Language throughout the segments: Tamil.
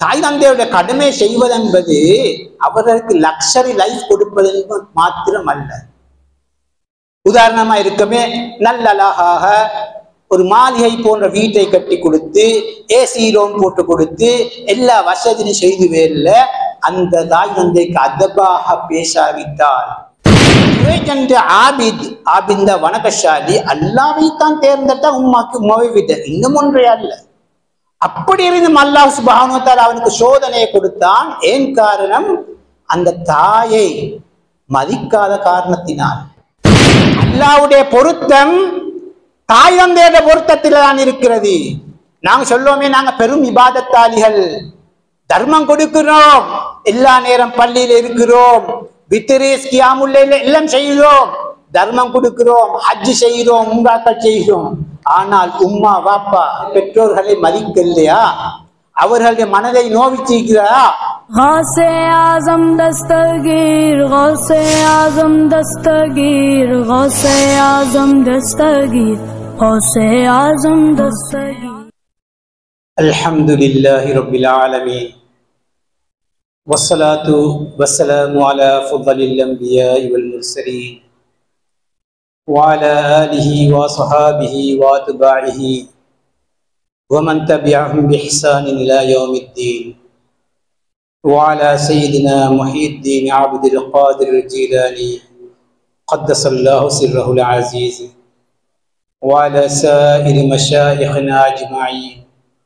தாய் தந்தையுடைய கடமை செய்வதென்பது அவர்களுக்கு லக்ஸரி லைஃப் கொடுப்பது மாத்திரம் அல்ல உதாரணமா இருக்கவே நல்ல அழகாக ஒரு மாளிகை போன்ற வீட்டை கட்டி கொடுத்து ஏசி ரூம் போட்டு கொடுத்து எல்லா வசதியும் செய்து வேறல அந்த தாய் தந்தைக்கு அதபாக பேசாவிட்டால் என்ற ஆபித் ஆபிந்த வணக்கசாலி அல்லாவை தான் தேர்ந்தெடுத்தா உம்மாக்கு உமாவை விட்ட இன்னும் ஒன்றே அல்ல அப்படி இருந்தும் அல்லாஹ் சுபானுத்தால் அவனுக்கு சோதனையை கொடுத்தான் ஏன் காரணம் அந்த தாயை மதிக்காத காரணத்தினால் அல்லாவுடைய பொருத்தம் தாய் தந்தையோட பொருத்தத்தில் தான் இருக்கிறது நாங்க சொல்லுவோமே நாங்க பெரும் இபாதத்தாளிகள் தர்மம் கொடுக்கிறோம் எல்லா நேரம் பள்ளியில இருக்கிறோம் வித்திரேஸ் கியாமுல்ல எல்லாம் செய்கிறோம் தர்மம் கொடுக்கிறோம் ஹஜ் செய்கிறோம் உம்ராக்கள் செய்கிறோம் ஆனால் உம்மா வாப்பா பெற்றோர்களை மதிக்கலையா அவர்களுடைய மனதை நோவிச்சிருக்கிறா غوث اعظم دستگیر غوث اعظم دستگیر غوث اعظم دستگیر غوث اعظم دستگیر الحمد لله رب العالمين والصلاة والسلام على فضل الأنبياء والمرسلين وعلى آله وصحابه وأتباعه ومن تبعهم بإحسان إلى يوم الدين وعلى سيدنا محي الدين عبد القادر الجيلاني قدس الله سره العزيز وعلى سائر مشايخنا أجمعين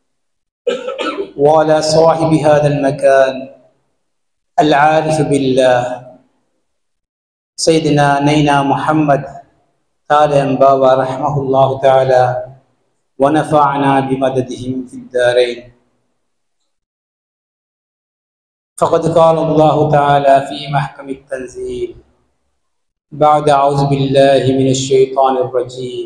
وعلى صاحب هذا المكان العارف بالله سيدنا نينا محمد قال بابا رحمه الله تعالى ونفعنا بمددهم في الدارين فقد قال الله تعالى في محكم التنزيل بعد أعوذ بالله من الشيطان الرجيم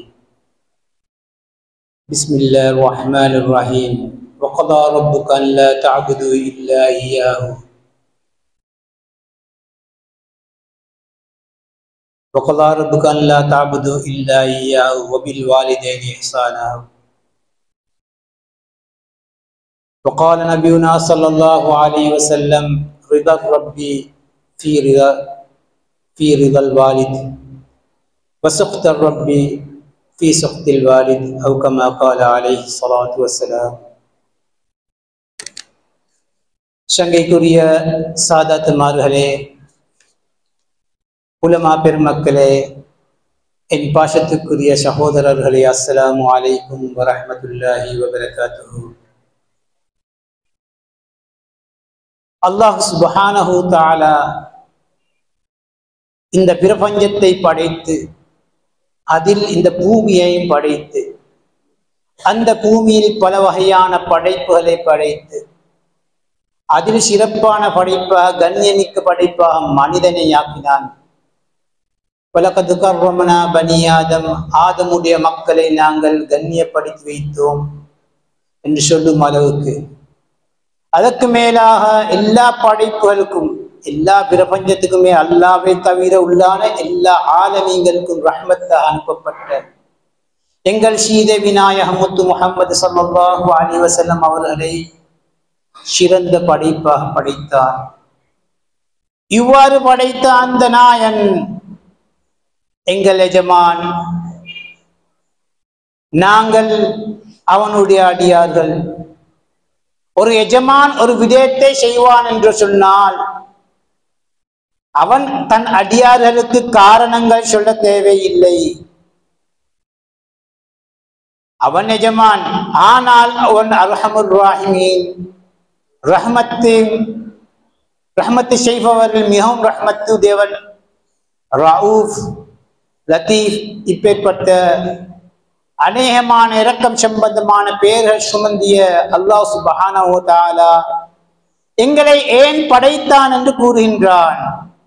بسم الله الرحمن الرحيم وقضى ربك أن لا تعبدوا إلا إياه وقضى ربك أن لا تعبدوا إلا إياه وبالوالدين إحسانا وقال نبينا صلى الله عليه وسلم رضا الرب في رضا في رضا الوالد وسخط الرب في سخط الوالد أو كما قال عليه الصلاة والسلام சங்கைக்குரிய சாதாத்துமார்களே உலமா பெருமக்களே என் பாசத்துக்குரிய சகோதரர்களே அஸ்ஸலாமு அலைக்கும் வரஹ்மத்துல்லாஹி வபரகாத்துஹு அல்லாஹ் சுபஹானஹு தஆலா இந்த பிரபஞ்சத்தை படைத்து அதில் இந்த பூமியையும் படைத்து அந்த பூமியில் பல வகையான படைப்புகளை படைத்து அதில் சிறப்பான படைப்பாக கண்ணியமிக்க படைப்பாக மனிதனை ஆக்கினான் பலகது கர்வமனா பனி ஆதம் ஆதமுடைய மக்களை நாங்கள் கண்ணியப்படுத்தி வைத்தோம் என்று சொல்லும் அளவுக்கு அதற்கு மேலாக எல்லா படைப்புகளுக்கும் எல்லா பிரபஞ்சத்துக்குமே அல்லாவை தவிர உள்ளான எல்லா ஆலமீங்களுக்கும் ரஹ்மத்தாக அனுப்பப்பட்ட எங்கள் சீத விநாயக முத்து முகமது சல்லாஹூ அலி வசல்லம் அவர்களை சிறந்த படைப்பாக படைத்தார் இவ்வாறு படைத்த அந்த நாயன் எங்கள் எஜமான் நாங்கள் அவனுடைய அடியார்கள் ஒரு எஜமான் ஒரு விடயத்தை செய்வான் என்று சொன்னால் அவன் தன் அடியார்களுக்கு காரணங்கள் சொல்ல தேவையில்லை அவன் எஜமான் ஆனால் அவன் அர்ஹமுர் ராஹிமீன் ரஹ்மத்து ரஹ்மத்து செய்பவர்கள் மிகவும் ரஹ்மத்து தேவன் ரவுஃப் லத்தீஃப் இப்பேற்பட்ட அநேகமான இரக்கம் சம்பந்தமான பெயர்கள் சுமந்திய அல்லாஹ் சுபஹானஹு தஆலா எங்களை ஏன் படைத்தான் என்று கூறுகின்றான்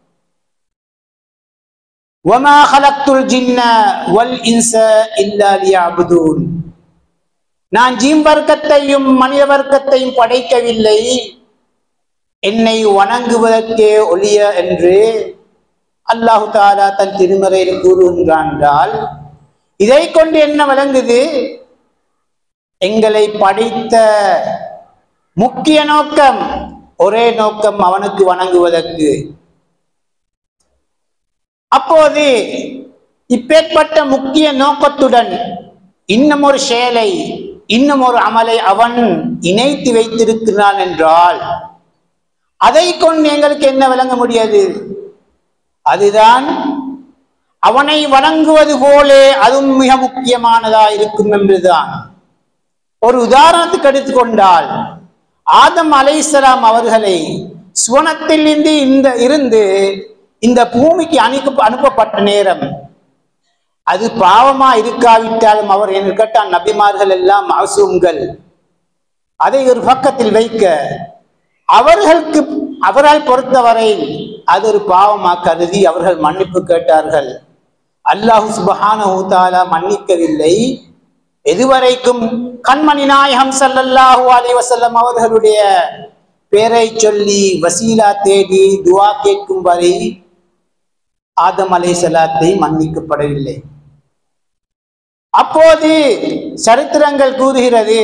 وَمَا خَلَقْتُ الْجِنَّ وَالْإِنسَ إِلَّا لِيَعْبُدُونَ நான் ஜீம் வர்க்கத்தையும் மனித வர்க்கத்தையும் படைக்கவில்லை என்னை வணங்குவதற்கே ஒளிய என்று அல்லாஹு தாலா தன் திருமறையில் கூறுகின்றான் என்றால் இதை கொண்டு என்ன விளங்குது எங்களை படைத்த முக்கிய நோக்கம் ஒரே நோக்கம் அவனுக்கு வணங்குவதற்கு அப்போது இப்பேற்பட்ட முக்கிய நோக்கத்துடன் இன்னும் ஒரு செயலை இன்னும் ஒரு அமலை அவன் இணைத்து வைத்திருக்கிறான் என்றால் அதை கொண்டு எங்களுக்கு என்ன விளங்க முடியாது அதுதான் அவனை வணங்குவது போலே அதுவும் மிக முக்கியமானதா இருக்கும் என்றுதான் ஒரு உதாரணத்துக்கு எடுத்துக்கொண்டால் ஆதம் அலைசலாம் அவர்களை சுவனத்தில் இருந்து இந்த இருந்து இந்த பூமிக்கு அனுப்ப அனுப்பப்பட்ட நேரம் அது பாவமா இருக்காவிட்டாலும் அவர் என்று கேட்டால் நபிமார்கள் எல்லாம் மாசூம்கள் அதை ஒரு பக்கத்தில் வைக்க அவர்களுக்கு அவரால் பொறுத்தவரை அது ஒரு பாவமா கருதி அவர்கள் மன்னிப்பு கேட்டார்கள் அல்லாஹு சுபஹானஹு தஆலா மன்னிக்கவில்லை எதுவரைக்கும் கண்மணி நாயகம் ஸல்லல்லாஹு அலைஹி வஸல்லம் அவர்களுடைய பேரை சொல்லி வசீலா தேடி துஆ கேட்கும் வரை ஆதம் அலைஹிஸ்ஸலாத்தை மன்னிக்கப்படவில்லை அப்போது சரித்திரங்கள் கூறுகிறது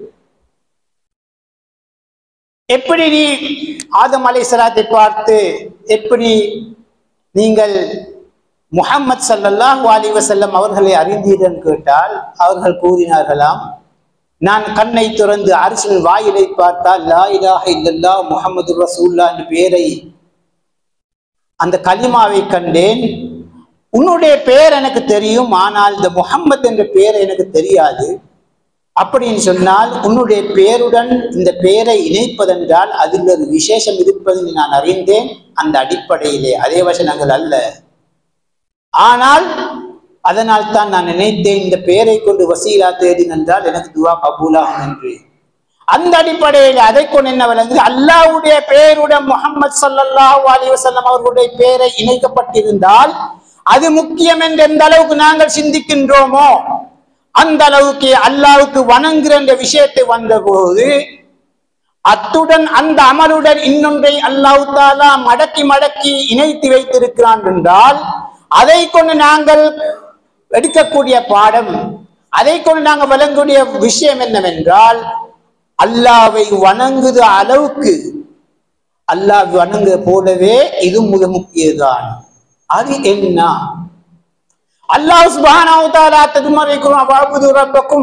எப்படி நீ ஆதம் அலைஹிஸ்ஸலாத்தை பார்த்து எப்படி நீங்கள் முஹம்மது ஸல்லல்லாஹு அலைஹி வஸல்லம் அவர்களை அறிந்தீர்கள் கேட்டால் அவர்கள் கூறினார்களாம் நான் கண்ணை திறந்து அரசின் வாயிலை பார்த்தால் லா இலாஹ இல்லல்லாஹ் முஹம்மது ரசூல்லா என்ற பெயரை அந்த கலிமாவை கண்டேன் உன்னுடைய பெயர் எனக்கு தெரியும் ஆனால் இந்த முஹம்மது என்ற பெயர் எனக்கு தெரியாது அப்படின்னு சொன்னால் உன்னுடைய பெயருடன் இந்த பெயரை இணைப்பதென்றால் அதில் ஒரு விசேஷம் இருப்பதை நான் அறிந்தேன் அந்த அடிப்படையிலே அதே வசனங்கள் அல்ல ஆனால் அதனால் தான் நான் நினைத்தேன் இந்த பெயரை கொண்டு வசீலா தேடி நின்றால் எனக்கு துவா கபூலாகும் என்று அந்த அடிப்படையில் அதை கொண்டு என்ன விளங்குது அல்லாஹ்வுடைய பெயருடன் முகமது ஸல்லல்லாஹு அலைஹி வஸல்லம் அவர்களுடைய பெயரை இணைக்கப்பட்டிருந்தால் அது முக்கியம் என்று எந்த அளவுக்கு நாங்கள் சிந்திக்கின்றோமோ அந்த அளவுக்கு அல்லாஹ்வுக்கு வணங்குகிற என்ற விஷயத்தை வந்தபோது அத்துடன் அந்த அமலுடன் இன்னொன்றை அல்லாஹ் தாலா மடக்கி மடக்கி இணைத்து வைத்திருக்கிறான் என்றால் அதை கொண்டு நாங்கள் எடுக்கக்கூடிய பாடம் அதை கொண்டு நாங்கள் விளங்கக்கூடிய விஷயம் என்னவென்றால் அல்லாவை வணங்குத அளவுக்கு அல்லாஹ் வணங்குற போலவே இது மிக முக்கியதான் அது என்ன அல்லாஹ் சுப்ஹானஹு வ தஆலா திருமறை குர்ஆன் வஅபுது ரப்பக்கும்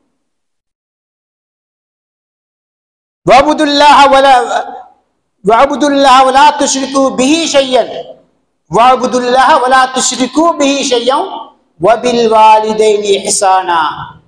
வஅபுதுல்லாஹ வலா வஅபுதுல்லாஹ வலா துஷ்ரிகு பிஹி ஷையன் வஅபுதுல்லாஹ வலா துஷ்ரிகு பிஹி ஷையன் வபில் வாலிதைனி இஹ்சானா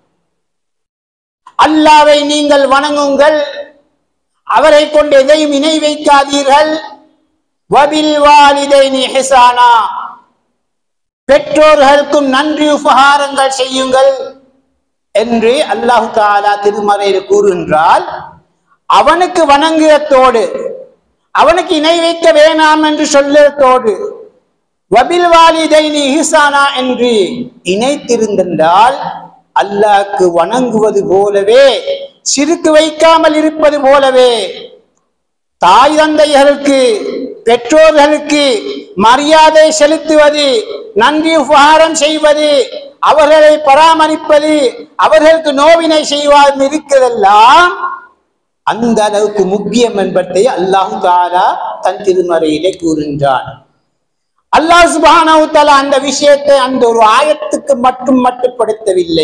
அல்லாவை நீங்கள் வணங்குங்கள் அவரை கொண்டு எதையும் இணை வைக்காதீர்கள் வபில் வாலிதைனி இஹ்சானா பெற்றோர்களுக்கும் நன்றி உபகாரங்கள் செய்யுங்கள் என்று அல்லாஹு தாலா திருமறையில் கூறுகின்றால் அவனுக்கு வணங்குவதோடு அவனுக்கு இணை வைக்க வேணாம் என்று சொல்லுவதோடு வபில் வாலிதைனி இஹ்சானா என்று இணைத்திருந்தால் அல்லாஹ்க்கு வணங்குவது போலவே சிறுக்கு வைக்காமல் இருப்பது போலவே தாய் தந்தைகளுக்கு பெற்றோர்களுக்கு மரியாதை செலுத்துவது நன்றி உபகாரம் செய்வது அவர்களை பராமரிப்பது அவர்களுக்கு நோவினை செய்வார் இருக்கிறதெல்லாம் அந்த அளவுக்கு முக்கியம் என்பதை அல்லாஹு தாலா தன் திருமறையிலே கூறுகின்றான் அல்லாஹ் சுப்ஹானஹு தஆலா அந்த விஷயத்தை அந்த ஒரு ஆயத்துக்கு மட்டும் மட்டுப்படுத்தவில்லை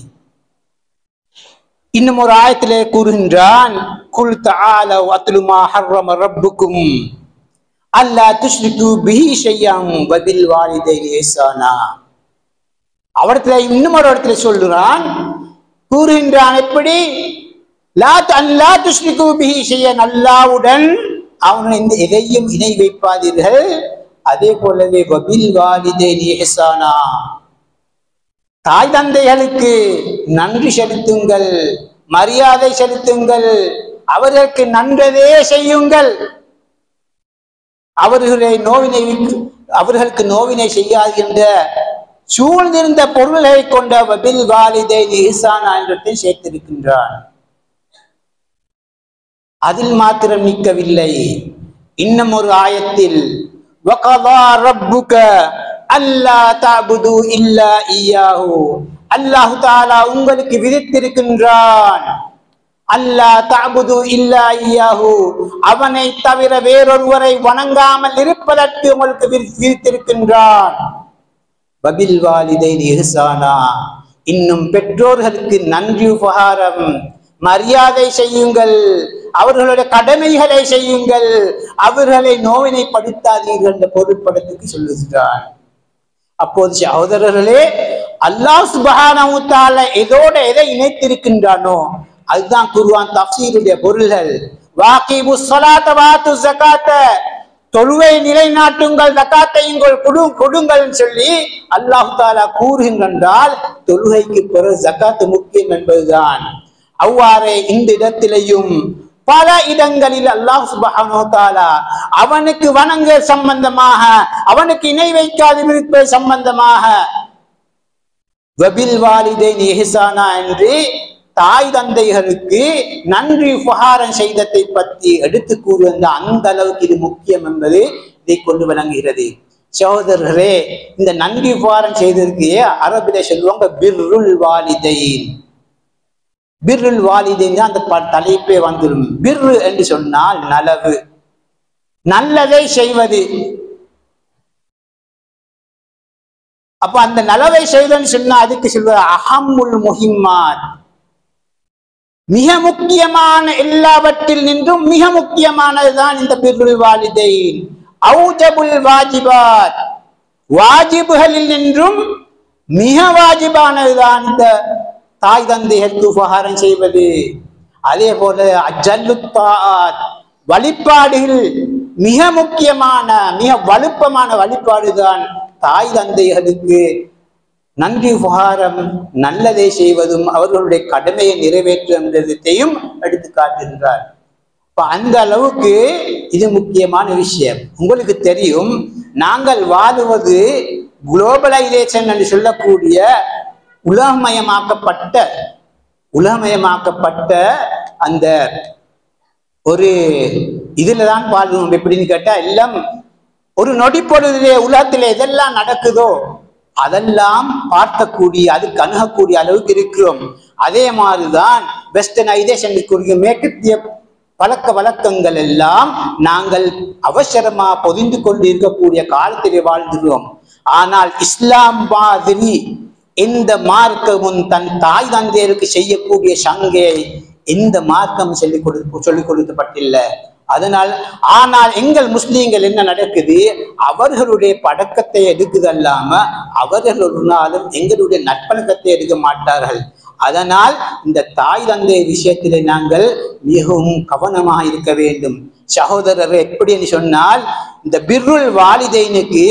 இன்னும் ஒரு ஆயத்திலே கூறுகின்றான் குல் தஆலா அத்லு மா ஹர்ரம ரப்புக்கும் அல்லா துஷ்ரிகு பிஹி ஷையம் வபில் வாலிதைனி இஹ்சானா அவடத்துல இன்னும் ஒரு இடத்துல சொல்லுறான் கூறுகின்றான் எப்படி லா அல்லா துஷ்ரிகு பிஹி ஷையன் அல்லாவுடன் அவன் இந்த எதையும் இணை வைப்பாதீர்கள் அதே போலவே வபில் வாலிதைனி இஹ்சானா தாய் தந்தைகளுக்கு நன்றி செலுத்துங்கள் மரியாதை செலுத்துங்கள் அவர்களுக்கு நன்றதே செய்யுங்கள் அவர்களை நோவினை அவர்களுக்கு நோவினை செய்யாதுகின்ற சூழ்ந்திருந்த பொருள்களை கொண்ட வபில் வாலிதை இஹ்சானா என்றதை சேர்த்திருக்கின்றான் அதில் மாத்திரம் நிற்கவில்லை இன்னும் ஒரு ஆயத்தில் وَقَضَى رَبُّكَ أَلَّا تَعْبُدُوا إِلَّا إِيَّاهُ அல்லாஹு தாலா உங்களுக்கு விதித்திருக்கின்றான் அல்லா தஅபுது இல்லா ஐயாஹு அவனை தவிர வேறொருவரை வணங்காமல் இருப்பதற்கு உங்களுக்கு விரி- விரித்திருக்கின்றான் வபில் வாலிதைன் இஹ்சானா இன்னும் பெற்றோர்களுக்கு நன்றி உபகாரம் மரியாதை செய்யுங்கள் அவர்களுடைய கடமைகளை செய்யுங்கள் அவர்களை நோவினைப்படுத்தாதீர்கள் என்ற பொருட்படத்துக்கு சொல்லுகிறான் அப்போது சகோதரர்களே அல்லாஹ் சுபஹானஹு தஆலா எதோட எதை இணைத்திருக்கின்றானோ அதுதான் குர்ஆன் தஃசீருடைய பொருள்கள் வாகிபு ஸலாத்த வாத்து ஸகாத்த தொழுவை நிலைநாட்டுங்கள் ஜகாத்தையுங்கள் கொடு கொடுங்கள் சொல்லி அல்லாஹ் தாலா கூறுகின்றால் தொழுகைக்கு பிறகு ஜகாத்து முக்கியம் என்பதுதான் அவ்வாறே இந்த இடத்திலேயும் பல இடங்களில் அல்லாஹ் சுப்ஹானஹு வ தஆலா அவனுக்கு வணங்க சம்பந்தமாக அவனுக்கு இணை வைக்காது இருப்பது சம்பந்தமாக வபில் வாலிதைன் இஹ்சானா என்று தாய் தந்தைகளுக்கு நன்றி உபகாரம் செய்ததை பற்றி எடுத்து கூறுகின்ற அந்த அளவுக்கு இது முக்கியம் என்பது இதை கொண்டு விளங்குகிறது சகோதரர்களே இந்த நன்றி உபகாரம் செய்ததற்கு அரபில சொல்லுவாங்க பிர்ருல் வாலிதைன் பிர்ருல் வாலிதைன் அந்த ப- தலைப்பே வந்துடும் பிர்ரு என்று சொன்னால் நலவு நல்லதை செய்வது அப்ப அந்த நலவை செய்தன்னு சொன்னா அதுக்கு சொல்வது அஹம்முல் முஹிம்மாத் மிக முக்கியமான எல்லாவற்றில் நின்றும் மிக முக்கியமானதுதான் இந்த பிர்ருல் வாலிதைன் அவுஜபுல் வாஜிபாத் வாஜிபுகளில் நின்றும் மிக வாஜிபானதுதான் இந்த தாய் தந்தைகளுக்கு உபகாரம் செய்வது அதே போல அஜல்லுத்தாத் வழிபாடுகள் மிக முக்கியமான மிக வலுப்பமான வழிபாடுதான் தாய் தந்தைகளுக்கு நன்றி உபகாரம் நல்லதை செய்வதும் அவர்களுடைய கடமையை நிறைவேற்றுவதையும் எடுத்து காட்டுகின்றார் இப்ப அந்த அளவுக்கு இது முக்கியமான விஷயம் உங்களுக்கு தெரியும் நாங்கள் வாழுவது குளோபலைசேஷன் என்று சொல்லக்கூடிய உலகமயமாக்கப்பட்ட உலகமயமாக்கப்பட்ட அந்த ஒரு இதுல தான் வாழ்வோம் எப்படின்னு கேட்டா எல்லாம் ஒரு நொடி பொழுதிலே உலகத்திலே எதெல்லாம் நடக்குதோ அதெல்லாம் பார்க்கக்கூடிய அதுக்கு அணுகக்கூடிய அளவுக்கு இருக்கிறோம் அதே மாதிரிதான் வெஸ்டர்னைசேஷனுக்குரிய மேற்கத்திய பழக்க வழக்கங்கள் எல்லாம் நாங்கள் அவசரமா பொதிந்து கொண்டு இருக்கக்கூடிய காலத்திலே வாழ்ந்துகிறோம் ஆனால் இஸ்லாம் மாதிரி எந்த மார்க்கமும் தன் தாய் தந்தையருக்கு செய்யக்கூடிய சங்கை எந்த மார்க்கம் சொல்லிக் கொடு சொல்லிக் கொடுக்கப்பட்டில்லை அதனால் ஆனால் எங்கள் முஸ்லீம்கள் என்ன நடக்குது அவர்களுடைய பழக்கத்தை எடுக்குது அல்லாம அவர்கள் ஒரு நாளும் எங்களுடைய நற்பழக்கத்தை எடுக்க மாட்டார்கள் அதனால் இந்த தாய் தந்தை விஷயத்திலே நாங்கள் மிகவும் கவனமாக இருக்க வேண்டும் சகோதரர் எப்படி என்று சொன்னால் இந்த பிர்ருல் வாலிதைனுக்கு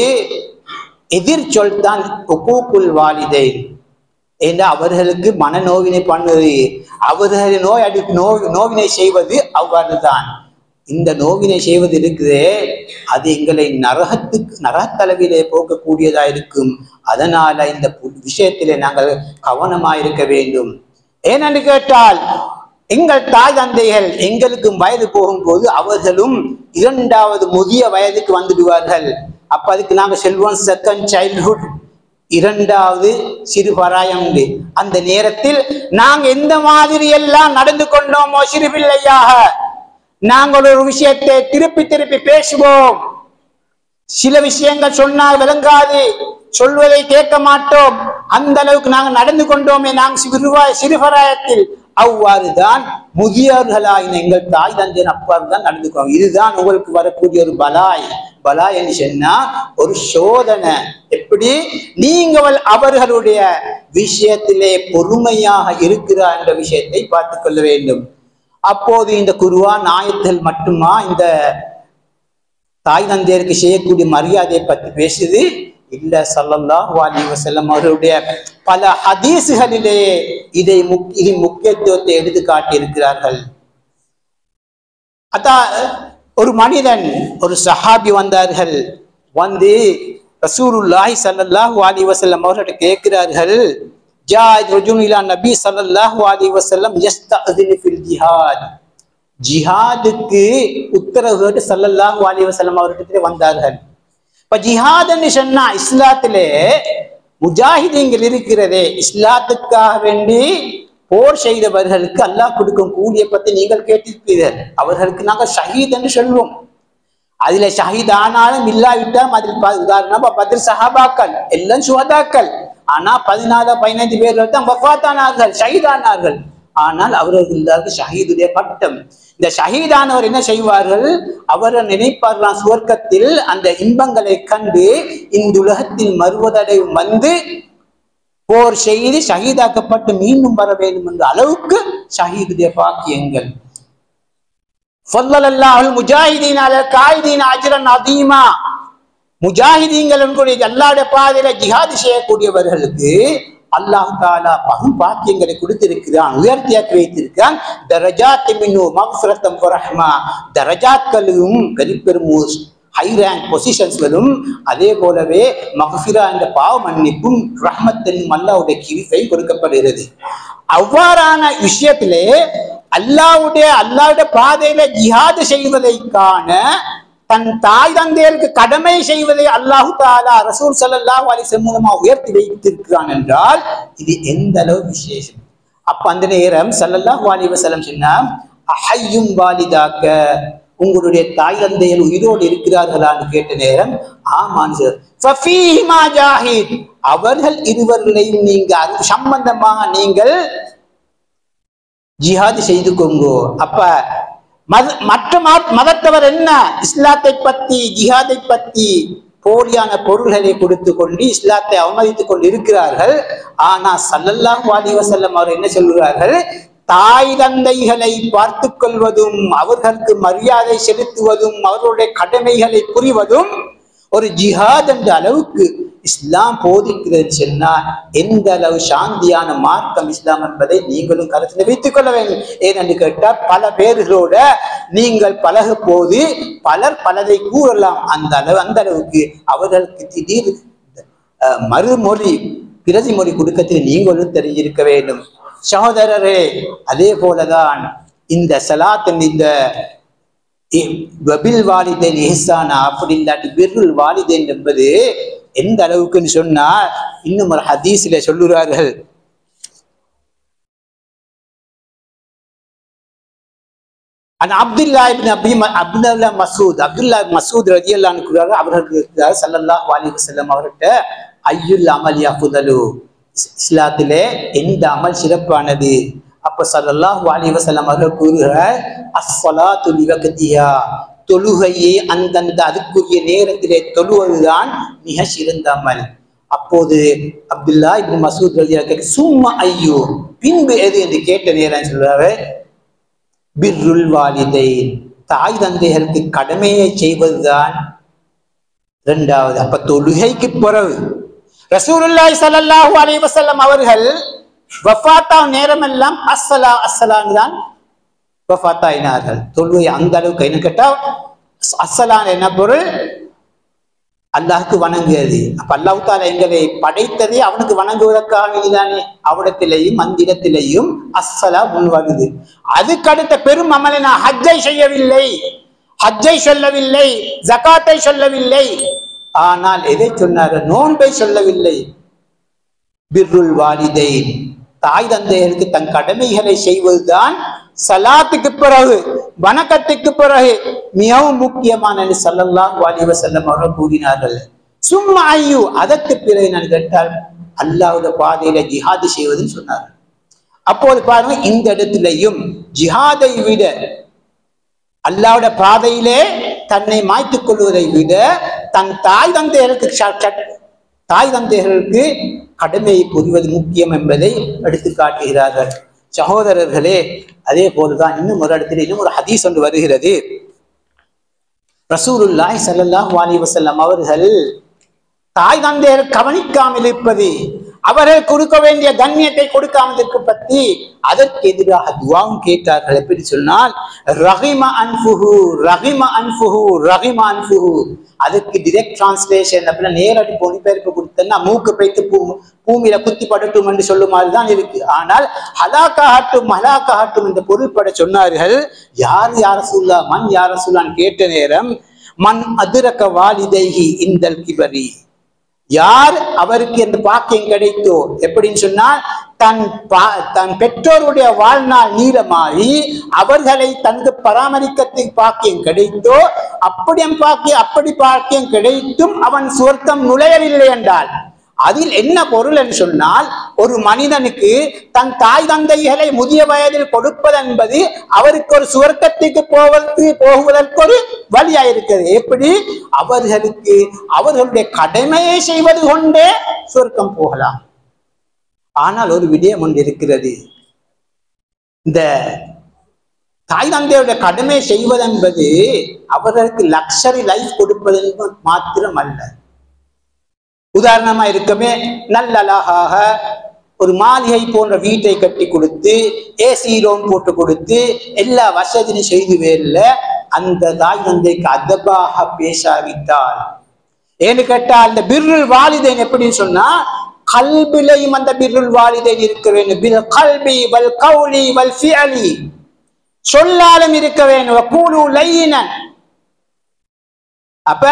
எதிர் சொல் தான் ஒக்கூக்குல் வாலிதைன் என்ற அவர்களுக்கு மனநோவினை பண்ணுவது அவர்களை நோய் அடி நோய் நோவினை செய்வது அவ்வாறு தான் இந்த நோவினை செய்வது இருக்குதே அது எங்களை நரகத்துக்கு நரகத்தளவிலே போக்கக்கூடியதா இருக்கும் அதனால இந்த பு- விஷயத்திலே நாங்கள் கவனமாக இருக்க வேண்டும் ஏனென்று கேட்டால் எங்கள் தாய் தந்தைகள் எங்களுக்கும் வயது போகும்போது அவர்களும் இரண்டாவது முதிய வயதுக்கு வந்துடுவார்கள் அப்ப அதுக்கு நாங்க செல்வோம் செகண்ட் சைல்ட்ஹுட் இரண்டாவது சிறு பராயம் அந்த நேரத்தில் நாங்க எந்த மாதிரி எல்லாம் நடந்து கொண்டோமோ சிறு பிள்ளையாக நாங்கள் ஒரு விஷயத்தை திருப்பி திருப்பி பேசுவோம் சில விஷயங்கள் சொன்னால் விளங்காது சொல்வதை கேட்க மாட்டோம் அந்த அளவுக்கு நாங்கள் நடந்து கொண்டோமே நாங்கள் சிறுவாய் சிறுபராயத்தில் அவ்வாறுதான் முதியோர்களாயின எங்கள் தாய் தந்தையின் அப்பாறு தான் நடந்துக்கிறோம் இதுதான் உங்களுக்கு வரக்கூடிய ஒரு பலாய் பலாய் என்று சொன்னா ஒரு சோதனை எப்படி நீங்கள் அவர்களுடைய விஷயத்திலே பொறுமையாக இருக்கிறார் என்ற விஷயத்தை பார்த்துக் கொள்ள வேண்டும் அப்போது இந்த குருவான் ஆயத்தில் மட்டுமா இந்த தாய் தந்தையருக்கு செய்யக்கூடிய மரியாதையை பற்றி பேசுது இல்ல ஸல்லல்லாஹு அலைஹி வஸல்லம் அவர்களுடைய பல ஹதீஸுகளிலே இதை முக் இதன் முக்கியத்துவத்தை எடுத்து காட்டியிருக்கிறார்கள் அதான் ஒரு மனிதன் ஒரு சஹாபி வந்தார்கள் வந்து ரசூலுல்லாஹி ஸல்லல்லாஹு அலைஹி வஸல்லம் அவர்கிட்ட கேட்கிறார்கள் ஜாத் ரஜுல் இலா நபி ஸல்லல்லாஹு அலைஹி வஸல்லம் யஸ்தஅذினு ஃபில் ஜிஹாத் ஜிஹாதுக்கு உத்தரவு கேட்டு ஸல்லல்லாஹு அலைஹி வஸல்லம் அவர்கிட்ட வந்தார்கள் இப்ப ஜிஹாத்னு சொன்னா இஸ்லாத்திலே முஜாஹிதீன்கள் இருக்கிறதே இஸ்லாத்துக்காக வேண்டி போர் செய்தவர்களுக்கு அல்லாஹ் கொடுக்கும் கூலியை பத்தி நீங்கள் கேட்டிருப்பீர்கள் அவர்களுக்கு நாங்கள் ஷஹீத் என்று சொல்வோம் அதுல ஷஹீத் ஆனாலும் இல்லாவிட்டால் அதில் ப- உதாரணமா பதில் சஹாபாக்கள் எல்லாம் சுகதாக்கள் ஆனா பதினாலு பதினைந்து பேர்கள் தான் வஃபாத்தானார்கள் ஷஹீதானார்கள் ஆனால் அவர்களுக்கு ஷஹீதுடைய பட்டம் இந்த ஷஹீதானவர் என்ன செய்வார்கள் அவர் நினைப்பார்களாம் சுவர்க்கத்தில் அந்த இன்பங்களை கண்டு இந்த உலகத்தில் மறுவதடை வந்து போர் செய்து ஷஹீதாக்கப்பட்டு மீண்டும் வர வேண்டும் என்ற அளவுக்கு ஷஹீதுடைய பாக்கியங்கள் فضل الله المجاهدين على القائدين اجرا عظيما முஜாஹிதீங்கள் என்கூடிய அல்லாஹ்வுடைய பாதையில ஜிஹாது செய்யக்கூடியவர்களுக்கு அல்லாஹ் தாலா பகும் பாக்கியங்களை கொடுத்திருக்கிறான் உயர்த்தியாக்கி வைத்திருக்கிறான் தரஜாத் மின்னு மக்ஃபிரத்தம் ரஹ்மா தரஜாத்களும் கரிப்பெரும் ஹை ரேங்க் பொசிஷன்ஸ்களும் அதே போலவே மகஃபிரா என்ற பாவ மன்னிப்பும் ரஹ்மத்தின் அல்லாஹ்வுடைய கிரிஃபை கொடுக்கப்படுகிறது அவ்வாறான விஷயத்திலே அல்லாஹ்வுடைய அல்லாஹ்வுடைய பாதையில ஜிஹாது செய்வதை காண தன் தாய் தந்தையருக்கு கடமை செய்வதை அல்லாஹு தாலா ரசூல் ஸல்லல்லாஹு அலைஹி வஸல்லம் மூலமா உயர்த்தி வைத்திருக்கிறான் என்றால் இது எந்த அளவு விசேஷம் அப்ப அந்த நேரம் ஸல்லல்லாஹு அலைஹி வஸல்லம் சொன்னா அஹய்யும் வாலிதாக்க உங்களுடைய தாய் தந்தையர் உயிரோடு இருக்கிறார்களான்னு கேட்ட நேரம் ஆமான் சார் ஃபஃபீஹிமா ஜாஹித் அவர்கள் இருவர்களையும் நீங்க அது சம்பந்தமாக நீங்கள் ஜிஹாது செய்து கொங்கோ அப்ப மத மற்ற மத- மதத்தவர் என்ன இஸ்லாத்தை பத்தி ஜிஹாதை பத்தி போலியான பொருள்களை கொடுத்து கொண்டு இஸ்லாத்தை அவமதித்துக் கொண்டு இருக்கிறார்கள் ஆனா சல்லல்லாஹு அலைஹி வஸல்லம் அவர் என்ன சொல்கிறார்கள் தாய் தந்தைகளை பார்த்து கொள்வதும் அவர்களுக்கு மரியாதை செலுத்துவதும் அவர்களுடைய கடமைகளை புரிவதும் ஒரு ஜிஹாத் என்ற அளவுக்கு இஸ்லாம் போதிக்கிறது சொன்னால் எந்த அளவு சாந்தியான மார்க்கம் இஸ்லாம் என்பதை நீங்களும் கருத்தில் வைத்துக் கொள்ள வேண்டும் ஏனென்று கேட்டால் பல பேர்களோட நீங்கள் பழக போது பலர் பலதை கூறலாம் அந்த அளவு அந்த அளவுக்கு அவர்களுக்கு திடீர் அஹ், மறுமொழி பிரதிமொழி கொடுக்கத்தில் நீங்களும் தெரிஞ்சிருக்க வேண்டும் சகோதரரே அதே போலதான் இந்த சலாத்தின் இந்த இ- வபில் வாலிதேன் இஹ்சானா அப்படி இல்லாட்டி பிர்ருல் வாலிதேன் என்பது எந்த அளவுக்குன்னு சொன்னா இன்னும் ஒரு ஹதீஸ்ல சொல்லுறார்கள் அந்த அப்துல்லா இப்னு அபி ம- அப்துல்லா மசூத் அப்துல்லா மசூத் ரதியல்லான்னு கூறாரு அவர்களுக்கு ஸல்லல்லாஹு அலைஹி வஸல்லம் அவர்கிட்ட ஐயுல் அமல் யஃபுதலு இஸ்- இஸ்லாத்திலே எந்த அமல் சிறப்பானது அப்ப ஸல்லல்லாஹு அலைஹி வஸல்லம் அவர்கள் கூறுகிறார் அஸ்ஸலாத்து லிவக்திஹா தொழுகையை அந்தந்த அதுக்குரிய நேரத்திலே தொழுவதுதான் மிக சிறந்த அமல் அப்போது அப்துல்லா இப்னு மசூத் ரலியல்லாஹு கேட்க சும்மா ஐயோ பின்பு எது என்று கேட்ட நேரம் சொல்றாரு பிர்ருல் வாலிதைன் தாய் தந்தையருக்கு கடமையை செய்வதுதான் இரண்டாவது அப்ப தொழுகைக்கு பிறகு ரசூலுல்லாஹி ஸல்லல்லாஹு அலைஹி வஸல்லம் அவர்கள் வஃபாத்தா நேரமெல்லாம் அஸ்ஸலா அஸ்ஸலான்னு தான் வஃபாத்தாயினார்கள் தொழுகை அந்த அளவுக்கு என்ன கேட்டா அஸ்ஸலான் என்ன பொருள் அல்லாஹ்க்கு வணங்குவது அப்ப அல்லாஹ் தாலா எங்களை படைத்ததே அவனுக்கு வணங்குவதற்காக வேண்டிதானே அவடத்திலேயும் மந்திரத்திலேயும் அஸ்ஸலா முன் வருது அதுக்கு அடுத்த பெரும் அமலை நான் ஹஜ்ஜை செய்யவில்லை ஹஜ்ஜை சொல்லவில்லை ஜகாத்தை சொல்லவில்லை ஆனால் எதை சொன்னார் நோன்பை சொல்லவில்லை பிர்ருல் வாலிதைன் தாய் தந்தையருக்கு தன் கடமைகளை செய்வதுதான் சலாத்துக்கு பிறகு வணக்கத்துக்கு பிறகு மிகவும் முக்கியமான சல்லல்லாஹு அலைஹி வஸல்லம் அவர்கள் கூறினார்கள் சும்மா ஐயோ அதற்கு பிறகு நான் கேட்டால் அல்லாஹ்வுடைய பாதையில ஜிஹாது செய்வதுன்னு சொன்னார்கள் அப்போது பாருங்க இந்த இடத்திலையும் ஜிஹாதை விட அல்லாஹ்வுடைய பாதையிலே தன்னை மாய்த்துக் கொள்வதை விட தன் தாய் தந்தையருக்கு ச- ச- தாய் தந்தையர்களுக்கு கடமையை புரிவது முக்கியம் என்பதை எடுத்து காட்டுகிறார்கள் சகோதரர்களே அதே போலதான் இன்னும் ஒரு இடத்துல இன்னும் ஒரு ஹதீஸ் ஒன்று வருகிறது ரசூலுல்லாஹி ஸல்லல்லாஹு அலைஹி வஸல்லம் அவர்கள் தாய் தந்தையர் கவனிக்காமல் இருப்பது அவர்கள் கொடுக்க வேண்டிய கண்ணியத்தை கொடுக்காமல் இருக்க பற்றி அதற்கு எதிராக துவாவும் கேட்டார்கள் எப்படி சொன்னால் ரஹிம அன்ஃபுஹு ரஹிம அன்ஃபுஹு ரஹிம அன்ஃபுஹு அதுக்கு டிரெக்ட் டிரான்ஸ்லேஷன் அப்படின்னா நேரடி மொழிபெயர்ப்பு கொடுத்தேன்னா மூக்கு பைத்து பூ பூமியில குத்தி படட்டும் என்று சொல்லுமாறு தான் இருக்கு ஆனால் ஹலாக்காகட்டும் ஹலாக்காகட்டும் என்ற பொருள்பட சொன்னார்கள் யார் யார சொல்லா மண் யார சொல்லான்னு கேட்ட நேரம் மண் அதிரக்க வாலிதைஹி இந்தல் கிபரி யார் அவருக்கு இந்த பாக்கியம் கிடைத்தோ எப்படின்னு சொன்னால் தன் பா- தன் பெற்றோருடைய வாழ்நாள் நீளமாகி அவர்களை தனது பராமரிக்கத்துக்கு பாக்கியம் கிடைத்தோ அப்படி பாக்கியம் அப்படி பாக்கியம் கிடைத்தும் அவன் சுவர்க்கம் நுழையவில்லை என்றால் அதில் என்ன பொருள் என்று சொன்னால் ஒரு மனிதனுக்கு தன் தாய் தந்தைகளை முதிய வயதில் கொடுப்பது என்பது அவருக்கு ஒரு சுவர்க்கத்துக்கு போவது போகுவதற்கு ஒரு வழியா இருக்கிறது எப்படி அவர்களுக்கு அவர்களுடைய கடமையை செய்வது கொண்டே சுவர்க்கம் போகலாம் ஆனால் ஒரு விடயம் ஒன்று இருக்கிறது இந்த தாய் தந்தையுடைய கடமை செய்வதென்பது அவர்களுக்கு லக்ஸரி லைஃப் கொடுப்பது மாத்திரம் அல்ல உதாரணமா இருக்கவே நல்ல அழகாக ஒரு மாளிகை போன்ற வீட்டை கட்டி கொடுத்து ஏசி ரூம் போட்டு கொடுத்து எல்லா வசதியும் செய்து வேறல அந்த தாய் தந்தைக்கு அதபாக பேசாவிட்டால் ஏன்னு கேட்டா அந்த பிர்ருல் வாலிதேன் எப்படின்னு சொன்னா கல்பிலையும் அந்த பிர்ருல் வாலிதேன் இருக்க வேண்டும் பில் கல்பி வல் கௌலி வல் ஃபிஅலி சொல்லாலும் இருக்க வேண்டும் கூலு லையினன் அப்ப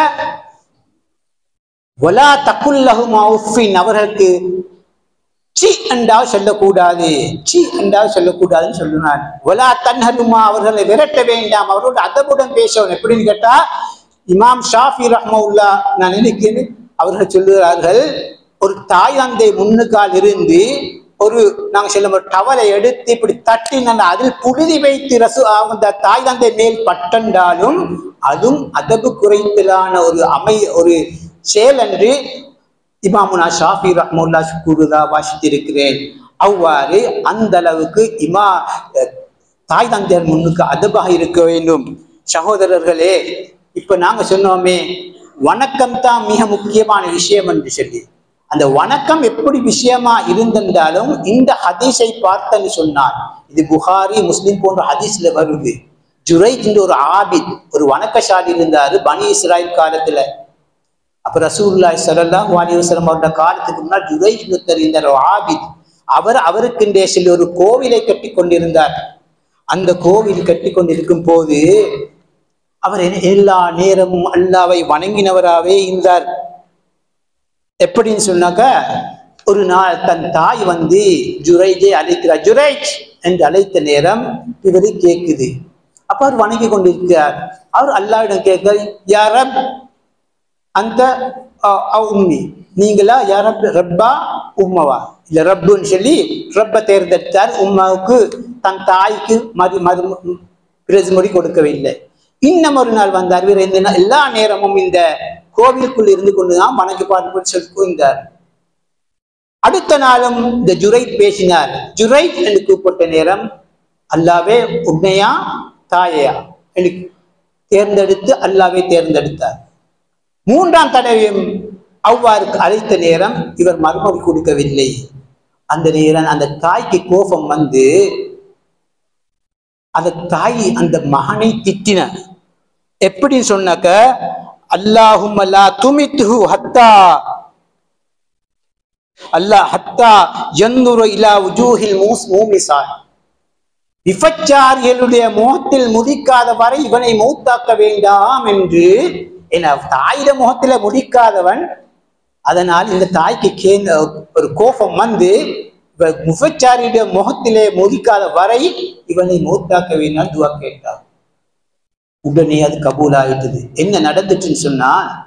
ஒலா தக்குல்லஹுமா உஃபின் அவர்களுக்கு சி என்றால் சொல்லக்கூடாது சி என்றால் சொல்லக்கூடாதுன்னு சொல்லுனார் ஒலா தன்ஹருமா அவர்களை விரட்ட வேண்டாம் அவரோட அதபுடன் பேசணும் எப்படின்னு கேட்டா இமாம் ஷாஃபி ரஹ்மவுல்லா நான் நினைக்கிறேன் அவர்கள் சொல்லுகிறார்கள் ஒரு தாய் தந்தை முன்னுக்கால் இருந்து ஒரு நாங்க சொல்ல ஒரு டவலை எடுத்து இப்படி தட்டி நான் அதில் புழுதி வைத்து ரசு அந்த தாய் தந்தை மேல் பட்டண்டாலும் அதுவும் அதபு குறைத்தலான ஒரு அமை ஒரு செயல் என்று இமாமுனா ஷாஃபி ரஹ்முல்லா கூறுதா வாசித்திருக்கிறேன் அவ்வாறு அந்த அளவுக்கு இமா அஹ், தாய் தந்தையர் முன்னுக்கு அதபாக இருக்க வேண்டும் சகோதரர்களே இப்ப நாங்க சொன்னோமே வணக்கம் தான் மிக முக்கியமான விஷயம் என்று சொல்லி அந்த வணக்கம் எப்படி விஷயமா இருந்திருந்தாலும் இந்த ஹதீஸை பார்த்தன்னு சொன்னார் இது புகாரி முஸ்லிம் போன்ற ஹதீஸ்ல வருது ஜுரைத் என்ற ஒரு ஆபித் ஒரு வணக்கசாலி இருந்தாரு பனி இஸ்ராயல் காலத்துல அப்ப ரசூலுல்லாஹி ஸல்லல்லாஹு அலைஹி வஸல்லம் அவருடைய காலத்துக்கு முன்னால் ஜுரைஜ் தெரிந்த ஒரு ஆபித் அவர் அவருக்கென்றே சொல்லி ஒரு கோவிலை கட்டி கொண்டிருந்தார் அந்த கோவில் கட்டி கொண்டிருக்கும் போது அவர் என்ன- எல்லா நேரமும் அல்லாவை வணங்கினவராகவே இருந்தார் எப்படின்னு சொன்னாக்க ஒரு நாள் தன் தாய் வந்து ஜுரைஜை அழைக்கிறார் ஜுரைஜ் என்று அழைத்த நேரம் இவரு கேக்குது அப்ப அவர் வணங்கி கொண்டிருக்கிறார் அவர் அல்லாவிடம் கேட்க யாரப் அந்த அஹ், அஹ், உம்மி நீங்களா யார ரப்பா உம்மவா இல்ல ரப்புன்னு சொல்லி ரப்ப தேர்ந்தெடுத்தார் உம்மாவுக்கு தன் தாய்க்கு மறு மறு பிரதிமொழி கொடுக்கவில்லை இன்னும் ஒரு நாள் வந்தார் இவர் இந்த நா- எல்லா நேரமும் இந்த கோவிலுக்குள் இருந்து கொண்டுதான் வணங்கி பார்த்து சொல்லி கூர்ந்தார் அடுத்த நாளும் இந்த ஜுரைத் பேசினார் ஜுரைத் என்று கூப்பிட்ட நேரம் அல்லாவே உண்மையா தாயையா என்று தேர்ந்தெடுத்து அல்லாவே தேர்ந்தெடுத்தார் மூன்றாம் தடவையும் அவ்வாறு அழைத்த நேரம் இவர் மறுமொழி கொடுக்கவில்லை அந்த நேரம் அந்த தாய்க்கு கோபம் வந்து அந்த தாய் அந்த மகனை திட்டின எப்படி சொன்னாக்க அல்லாஹும் அல்லா துமித்துஹு ஹத்தா அல்லாஹ் ஹத்தா யந்துரு இலா உஜூஹில் மூஸ் மூமிசார் விபச்சாரிகளுடைய முகத்தில் முதிக்காத வரை இவனை மூத்தாக்க வேண்டாம் என்று என தாயிட முகத்தில முடிக்காதவன் அதனால் இந்த தாய்க்கு கேந்த ஒரு கோபம் வந்து இவ- முகச்சாரியுடைய முகத்திலே முதிக்காத வரை இவனை மூத்தாக்க வேண்டாம் துவா கேட்டார் உடனே அது கபூல் ஆயிட்டது என்ன நடந்துச்சுன்னு சொன்னா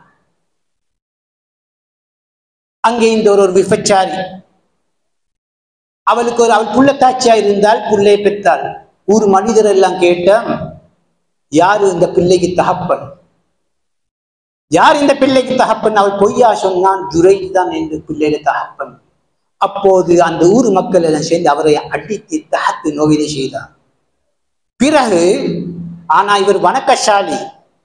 அங்கே இந்த ஒரு ஒரு விபச்சாரி அவளுக்கு ஒரு அவள் புள்ளத்தாச்சியா இருந்தால் புள்ளையை பெற்றாள் ஊர் மனிதர் எல்லாம் கேட்ட யாரு இந்த பிள்ளைக்கு தகப்பன் யார் இந்த பிள்ளைக்கு தகப்பன் அவள் பொய்யா சொன்னான் ஜுரை தான் என்று பிள்ளையில தகப்பன் அப்போது அந்த ஊர் மக்கள் எல்லாம் சேர்ந்து அவரை அடித்து தகத்து நோவினை செய்தார் பிறகு ஆனா இவர் வணக்கசாலி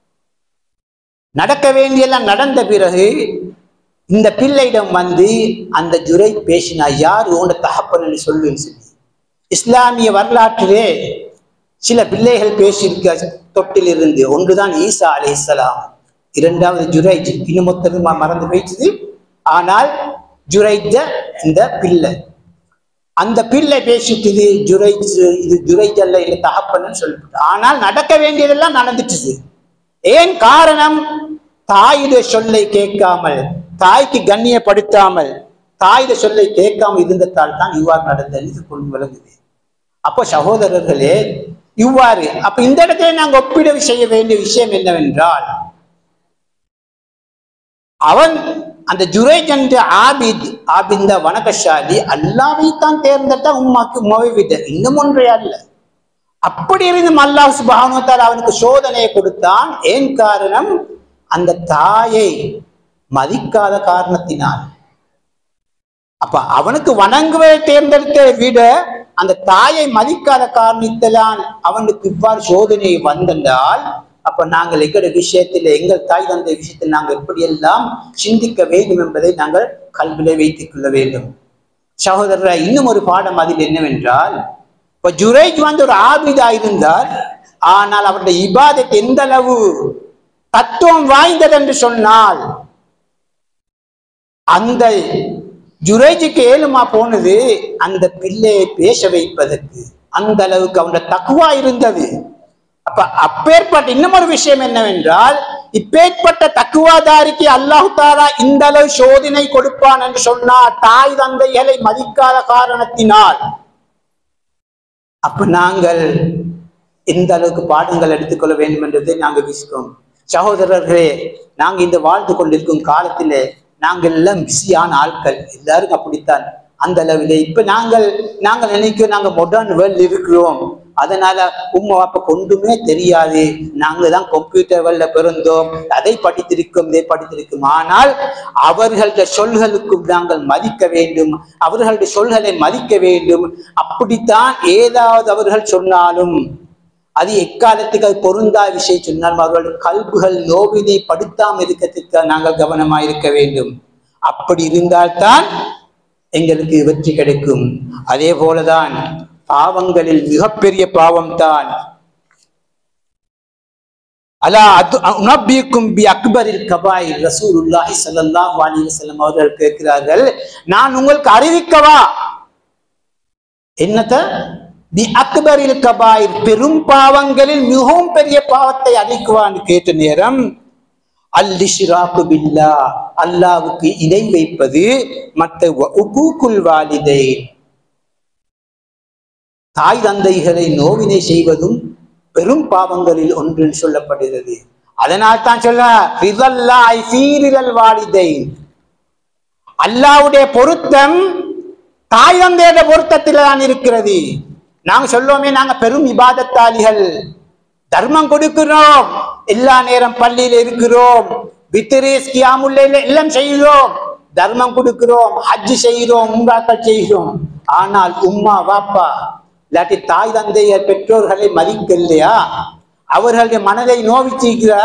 நடக்க வேண்டியெல்லாம் நடந்த பிறகு இந்த பிள்ளையிடம் வந்து அந்த ஜுரை பேசினா யார் உன்னை தகப்பன்னு சொல்லுன்னு சொல்லி இஸ்லாமிய வரலாற்றிலே சில பிள்ளைகள் பேசியிருக்க தொட்டிலிருந்து ஒன்றுதான் ஈசா அலைஹிஸ்ஸலாம் இரண்டாவது ஜுரைஜ் இன்னும் மொத்தம் மறந்து போயிடுச்சு ஆனால் ஜுரைஜ இந்த பிள்ளை அந்த பிள்ளை பேசிட்டுது ஜுரைஜ் இது ஜுரைஜ் அல்ல இல்லை தகப்பன்னு சொல்லிட்டு ஆனால் நடக்க வேண்டியதெல்லாம் நடந்துட்டுது ஏன் காரணம் தாயுடைய சொல்லை கேட்காமல் தாய்க்கு கண்ணியப்படுத்தாமல் தாயிட சொல்லை கேட்காம இருந்ததால் தான் இவ்வாறு நடந்தது இது கொண்டு விளங்குது அப்போ சகோதரர்களே இவ்வாறு அப்ப இந்த இடத்துல நாங்க ஒப்பிட செய்ய வேண்டிய விஷயம் என்னவென்றால் அவன் அந்த ஜுரேஜ் என்ற ஆபித் ஆபிந்த வணக்கசாலி அல்லாவை தான் தேர்ந்தெடுத்தா உம்மாக்கு உமாவை விட இன்னும் ஒன்றே அல்ல அப்படி இருந்தும் அல்லாஹ் சுபானுவத்தால் அவனுக்கு சோதனையை கொடுத்தான் ஏன் காரணம் அந்த தாயை மதிக்காத காரணத்தினால் அப்ப அவனுக்கு வணங்குவதை தேர்ந்தெடுத்ததை விட அந்த தாயை மதிக்காத காரணத்தினால் அவனுக்கு இவ்வாறு சோதனை வந்தென்றால் அப்ப நாங்கள் எங்கள் விஷயத்தில் எங்கள் தாய் தந்தை விஷயத்தில் நாங்கள் எப்படியெல்லாம் சிந்திக்க வேண்டும் என்பதை நாங்கள் கல்விலே வைத்துக் கொள்ள வேண்டும் சகோதரர் இன்னும் ஒரு பாடம் அதில் என்னவென்றால் இப்ப ஜுரேஜ் வந்து ஒரு ஆபிதா இருந்தார் ஆனால் அவருடைய இபாதத் எந்த அளவு தத்துவம் வாய்ந்தது என்று சொன்னால் அந்த ஜுரேஜுக்கு ஏழுமா போனது அந்த பிள்ளையை பேச வைப்பதற்கு அந்த அளவுக்கு அவனுடைய தக்குவா இருந்தது அப்ப அப்பேற்பட்ட இன்னும் ஒரு விஷயம் என்னவென்றால் இப்பேற்பட்ட தக்குவாதாரிக்கு அல்லாஹு தாலா இந்த அளவு சோதனை கொடுப்பான் என்று சொன்னார் தாய் தந்தைகளை மதிக்காத காரணத்தினால் அப்ப நாங்கள் எந்த அளவுக்கு பாடங்கள் எடுத்துக்கொள்ள வேண்டும் என்றதை நாங்கள் வீசுகிறோம் சகோதரர்களே நாங்க இந்த வாழ்ந்து கொண்டிருக்கும் காலத்திலே நாங்கள் எல்லாம் பிஸியான ஆட்கள் எல்லாருக்கும் அப்படித்தான் அந்த அளவிலே இப்ப நாங்கள் நாங்கள் நினைக்கிறோம் நாங்க மாடர்ன் வேர்ல்ட் இருக்கிறோம் அதனால உம்மா அப்ப கொண்டுமே தெரியாது நாங்க தான் கம்ப்யூட்டர் வேர்ல்ட்ல பிறந்தோம் அதை படித்திருக்கோம் இதை படித்திருக்கோம் ஆனால் அவர்களுடைய சொல்களுக்கும் நாங்கள் மதிக்க வேண்டும் அவர்களுடைய சொல்களை மதிக்க வேண்டும் அப்படித்தான் ஏதாவது அவர்கள் சொன்னாலும் அது எக்காலத்துக்கு அது பொருந்தா விஷயம் சொன்னாலும் அவர்களுடைய கல்புகள் நோவினை படுத்தாமல் இருக்கிறதுக்கு நாங்கள் கவனமாக இருக்க வேண்டும் அப்படி இருந்தால்தான் எங்களுக்கு வெற்றி கிடைக்கும் அதே போலதான் பாவங்களில் மிகப்பெரிய பாவம் தான் அலா அது உனபிக்கும் பி அக்பரில் கபாய் ரசூலுல்லாஹி ஸல்லல்லாஹு அலைஹி வஸல்லம் அவர்கள் கேட்கிறார்கள் நான் உங்களுக்கு அறிவிக்கவா என்னத்த பி அக்பரில் கபாய் பெரும் பாவங்களில் மிகவும் பெரிய பாவத்தை அறிக்குவான்னு கேட்ட நேரம் அல்லிஷ்ராக்கு பில்லா அல்லாவுக்கு இணை வைப்பது மற்ற உபூக்குல் வாலிதை தாய் தந்தைகளை நோவினை செய்வதும் பெரும் பாவங்களில் ஒன்று சொல்லப்படுகிறது அதனால் தான் சொல்ல ரிதல்லாய் ஃபீரிதல் வாலிதை அல்லாவுடைய பொருத்தம் தாய் தந்தையோட பொருத்தத்தில் தான் இருக்கிறது நாங்க சொல்லுவோமே நாங்க பெரும் இபாதத்தாளிகள் தர்மம் கொடுக்கிறோம் எல்லா நேரம் பள்ளியில இருக்கிறோம் வித்திரேஸ் கியாமுல்லைல எல்லாம் செய்கிறோம் தர்மம் கொடுக்கிறோம் ஹஜ் செய்கிறோம் உங்காக்கள் செய்கிறோம் ஆனால் உம்மா வாப்பா இல்லாட்டி தாய் தந்தையர் பெற்றோர்களை மதிக்கலையா அவர்களுடைய மனதை நோவிச்சிருக்கிறா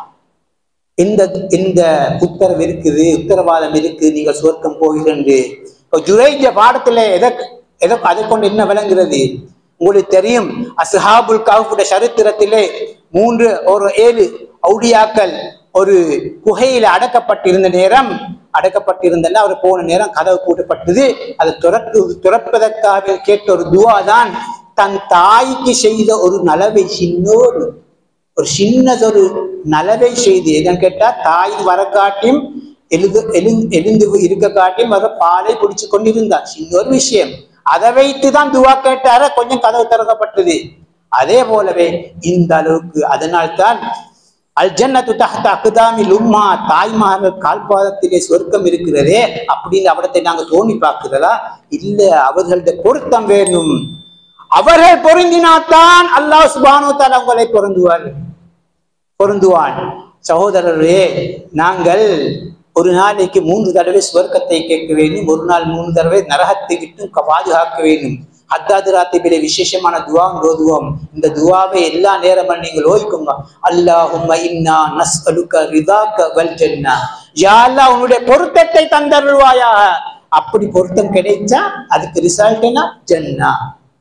இந்த இந்த உத்தரவு இருக்குது உத்தரவாதம் இருக்கு நீங்கள் சொர்க்கம் போகிறேன் ஜுரைஜ பாடத்துல எதை எதை அதை கொண்டு என்ன விளங்குறது உங்களுக்கு தெரியும் அஸ்ஹாபுல் கஹ்ஃபுடைய சரித்திரத்திலே மூன்று ஒரு ஏழு ஔடியாக்கள் ஒரு குகையில அடக்கப்பட்டிருந்த நேரம் அடக்கப்பட்டிருந்தன அவர் போன நேரம் கதவு பூட்டப்பட்டது அதை துறக்கு துறப்பதற்காக கேட்ட ஒரு துவா தான் தன் தாய்க்கு செய்த ஒரு நலவை சின்னோடு ஒரு சின்னதொரு நலவை செய்து என்னன்னு கேட்டா தாய் வர காட்டியும் எழுது எழுந்து எழுந்து இருக்க காட்டியும் வர பாலை பிடிச்சு கொண்டிருந்தார் சின்னொரு விஷயம் அதை வைத்து தான் துவா கேட்டார கொஞ்சம் கதவு திறக்கப்பட்டது அதே போலவே இந்த அளவுக்கு அதனால்தான் அல் ஜன்னத்து தஹ்த அக்குதாமில் உம்மா தாய்மார்கள் கால்பாதத்திலே சொர்க்கம் இருக்கிறதே அப்படின்னு அவடத்தை நாங்க தோணி பார்க்கிறதா இல்ல அவர்களுடைய பொருத்தம் வேணும் அவர்கள் பொருந்தினாத்தான் அல்லாஹ் சுபானு தாலா உங்களை பொருந்துவார் பொருந்துவான் சகோதரரே நாங்கள் ஒரு நாளைக்கு மூன்று தடவை சுவர்க்கத்தை கேட்க வேண்டும் ஒரு நாள் மூணு தடவை நரகத்தை விட்டும் க- பாதுகாக்க வேண்டும் ஹத்தாது ராத்திபிலே விசேஷமான துவா ஓதுவோம் இந்த துவாவை எல்லா நேரமும் நீங்கள் ஓய்க்குங்க அல்லாஹும்ம இன்னா நஸ்அலுக ரிதாக்க வல் ஜன்னா யா அல்லாஹ் உன்னுடைய பொருத்தத்தை தந்தருள்வாயாக அப்படி பொருத்தம் கிடைச்சா அதுக்கு ரிசல்ட் என்ன ஜன்னா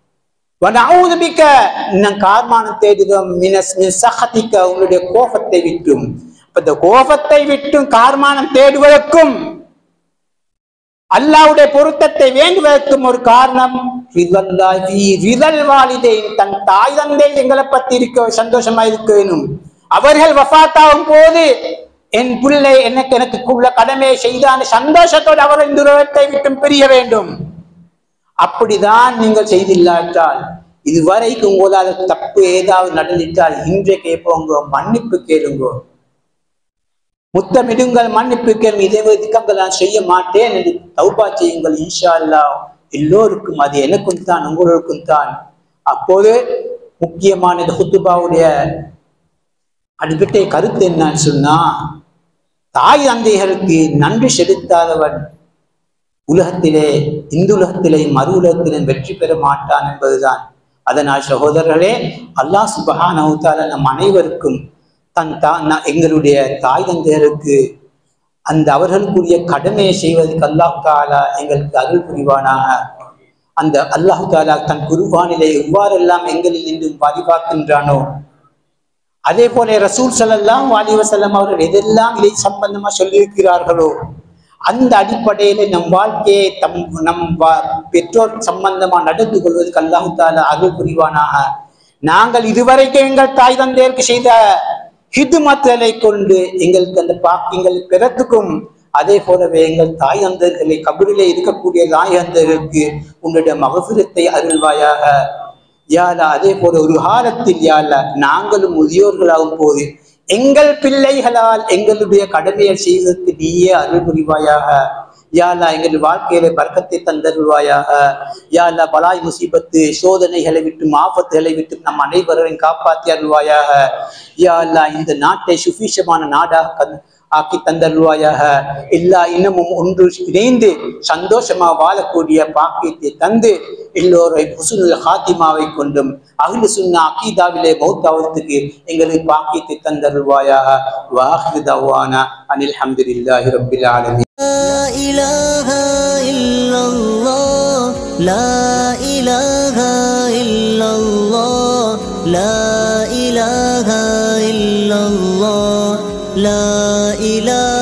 வனஊது பிக்க இன்னும் கார்மானம் தேடுதோம் மினஸ் மின் சஹதிக்க உன்னுடைய கோபத்தை விட்டும் அப்ப இந்த கோபத்தை விட்டும் கார்மானம் தேடுவதற்கும் அல்லாவுடைய பொருத்தத்தை வேண்டுவதற்கும் ஒரு காரணம் ரிதல்லாஹி ரிதல் வாலிதைன் தன் தாய் தந்தை எங்களை பத்தி இருக்க சந்தோஷமா இருக்க வேணும் அவர்கள் வஃபாத்தாகும் போது என் பிள்ளை எனக்கு எனக்கு உள்ள கடமையை செய்தான் சந்தோஷத்தோடு அவர் இந்த உலகத்தை விட்டு பிரிய வேண்டும் அப்படிதான் நீங்கள் செய்தில்லாட்டால் இதுவரைக்கும் உங்களால் தப்பு ஏதாவது நடந்துட்டால் இன்றைக்கு போங்க மன்னிப்பு கேளுங்கோ முத்தமிடுங்கள் மன்னிப்பு கேளுங்க இதே விதங்கள் நான் செய்ய மாட்டேன் என்று தௌபா செய்யுங்கள் இன்ஷா அல்லாஹ் எல்லோருக்கும் அது எனக்கும் தான் உங்களுக்கும் தான் அப்போது முக்கியமான இந்த குத்துபாவுடைய அடிப்படை கருத்து என்னன்னு சொன்னா தாய் தந்தைகளுக்கு நன்றி செலுத்தாதவன் உலகத்திலே இந்த உலகத்திலே மறு உலகத்திலும் வெற்றி பெற மாட்டான் என்பதுதான் அதனால் சகோதரர்களே அல்லாஹ் சுபஹானஹு நம் அனைவருக்கும் தன் தா ந- எங்களுடைய தாய் தந்தையருக்கு அந்த அவர்களுக்குரிய கடமையை செய்வதற்கு அல்லாஹ் தாலா எங்களுக்கு அருள் புரிவானாக அந்த அல்லாஹ் தாலா தன் குருவானிலே எவ்வாறெல்லாம் எங்களில் இன்றும் பாதிப்பாக்கின்றானோ அதே போல ரசூல் ஸல்லல்லாஹு அலைஹி வஸல்லம் அவர்கள் எதெல்லாம் இதை சம்பந்தமா சொல்லியிருக்கிறார்களோ அந்த அடிப்படையில நம் வாழ்க்கையை தம் நம் வா- பெற்றோர் சம்பந்தமா நடந்து கொள்வதற்கு அல்லாஹு தாலா அருள் புரிவானாக நாங்கள் இதுவரைக்கும் எங்கள் தாய் தந்தையருக்கு செய்த ஹிதுமத்தலை கொண்டு எங்களுக்கு அந்த பாக்கியங்கள் பிறத்துக்கும் அதே போலவே எங்கள் தாய் தந்தர்களை கபரிலே இருக்கக்கூடிய தாய் தந்தர்களுக்கு உன்னுடைய மகசுரத்தை அருள்வாயாக யாலா அதே போல ஒரு காலத்தில் யாலா நாங்களும் முதியோர்களாகும் போது எங்கள் பிள்ளைகளால் எங்களுடைய கடமையை செய்வதற்கு நீயே அருள் புரிவாயாக யாலா எங்கள் வாழ்க்கையில பறக்கத்தை தந்தருள்வாயாக யாலா பலாய் முசீபத்து சோதனைகளை விட்டு ஆபத்துகளை விட்டு நம் அனைவரையும் காப்பாற்றி அருள்வாயாக யாலா இந்த நாட்டை சுபீஷமான நாடாக கண்- ஆக்கி தந்தருள்வாயாக எல்லா இன்னமும் ஒன்று இணைந்து சந்தோஷமா வாழக்கூடிய பாக்கியத்தை தந்து எல்லோரை புசுனுல் ஹாத்திமாவை கொண்டும் அகில சுன்னா அகீதாவிலே மௌத்தாவதுக்கு எங்களுக்கு பாக்கியத்தை தந்தருள்வாயாக வாஹிரு தவானா அனில் ஹம்துலில்லாஹி ரப்பில் ஆலமீன் لا إله إلا الله لا إله إلا الله لا إله إلا الله لا إله